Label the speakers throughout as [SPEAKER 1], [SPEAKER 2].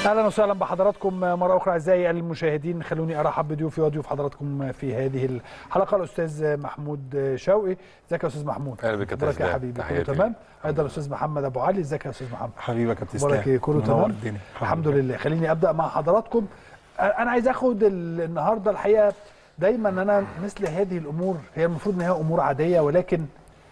[SPEAKER 1] اهلا وسهلا بحضراتكم مره اخرى اعزائي المشاهدين خلوني ارحب بضيوفي وضيوف حضراتكم في هذه الحلقه الاستاذ محمود شوقي ازيك يا استاذ محمود
[SPEAKER 2] اهلا بك يا
[SPEAKER 1] اخبارك يا
[SPEAKER 2] أستاذ.
[SPEAKER 1] حبيبي كله
[SPEAKER 2] تحياتي
[SPEAKER 1] تمام
[SPEAKER 2] ليك.
[SPEAKER 1] ايضا الاستاذ محمد ابو علي ازيك يا استاذ محمد
[SPEAKER 3] حبيبك يا كابتن
[SPEAKER 1] اخبارك ايه كله
[SPEAKER 3] منور
[SPEAKER 1] تمام
[SPEAKER 3] الدنيا.
[SPEAKER 1] الحمد لله خليني ابدا مع حضراتكم انا عايز اخد ال- النهارده الحقيقه دايما انا مثل هذه الامور هي المفروض ان هي امور عاديه ولكن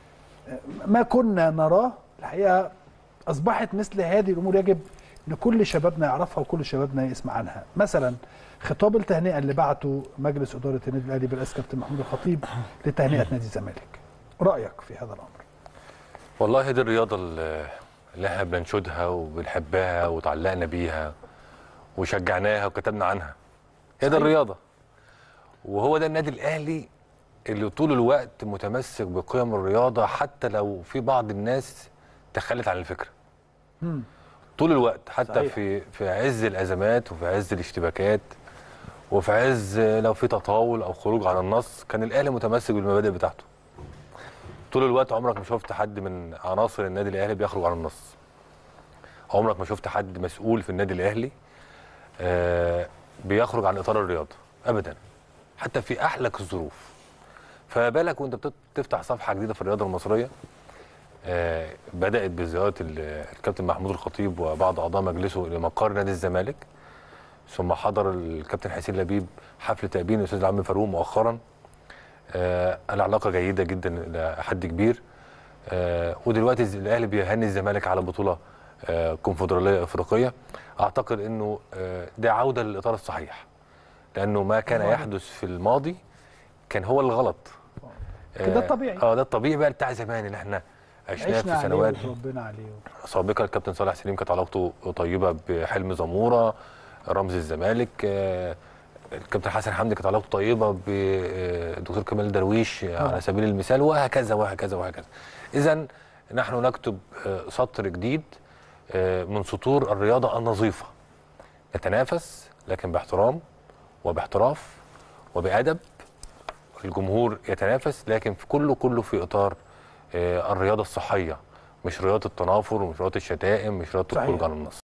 [SPEAKER 1] ما كنا نراه الحقيقه اصبحت مثل هذه الامور يجب ان كل شبابنا يعرفها وكل شبابنا يسمع عنها مثلا خطاب التهنئه اللي بعته مجلس اداره النادي الاهلي برئاسه كابتن محمود الخطيب لتهنئه نادي الزمالك رايك في هذا الامر
[SPEAKER 2] والله دي الرياضة اللي اللي احنا بننشدها وبنحبها وتعلقنا بيها وشجعناها وكتبنا عنها هي ده
[SPEAKER 1] صحيح.
[SPEAKER 2] الرياضة وهو ده النادي الأهلي اللي طول الوقت متمسك بقيم الرياضة حتى لو في بعض الناس تخلت عن الفكرة
[SPEAKER 1] مم.
[SPEAKER 2] طول الوقت حتى
[SPEAKER 1] صحيح.
[SPEAKER 2] في في عز الأزمات وفي عز الاشتباكات وفي عز لو في تطاول أو خروج عن النص كان الأهلي متمسك بالمبادئ بتاعته طول الوقت عمرك ما شفت حد من عناصر النادي الاهلي بيخرج عن النص عمرك ما شفت حد مسؤول في النادي الاهلي آه بيخرج عن اطار الرياضه ابدا حتى في احلك الظروف فما بالك وانت بتت- بتفتح صفحه جديده في الرياضه المصريه آه بدات بزياره ال- الكابتن محمود الخطيب وبعض اعضاء مجلسه لمقر نادي الزمالك ثم حضر الكابتن حسين لبيب حفل تأبين الاستاذ العم فاروق مؤخرا آه العلاقه جيده جدا الى حد كبير آه ودلوقتي الز- الاهلي بيهني الزمالك على بطوله آه كونفدراليه افريقيه اعتقد انه آه ده عوده للاطار الصحيح لانه ما كان
[SPEAKER 1] الماضي.
[SPEAKER 2] يحدث في الماضي كان هو الغلط
[SPEAKER 1] كده الطبيعي.
[SPEAKER 2] اه ده الطبيعي بقى بتاع زمان اللي احنا عشناه
[SPEAKER 1] عشنا
[SPEAKER 2] في
[SPEAKER 1] عليه
[SPEAKER 2] سنوات
[SPEAKER 1] وتربينا عليه
[SPEAKER 2] سابقا الكابتن صالح سليم كانت علاقته طيبه بحلمي زموره رمز الزمالك آه، الكابتن حسن حمدي كانت علاقته طيبه بالدكتور كمال درويش
[SPEAKER 1] طبعا.
[SPEAKER 2] على سبيل المثال وهكذا وهكذا وهكذا اذا نحن نكتب آه، سطر جديد آه، من سطور الرياضه النظيفه نتنافس لكن باحترام وباحتراف وبادب الجمهور يتنافس لكن في كله كله في اطار آه، الرياضه الصحيه مش رياضه التنافر ومش رياضه الشتائم مش رياضه
[SPEAKER 1] صحيح.
[SPEAKER 2] الخروج عن النص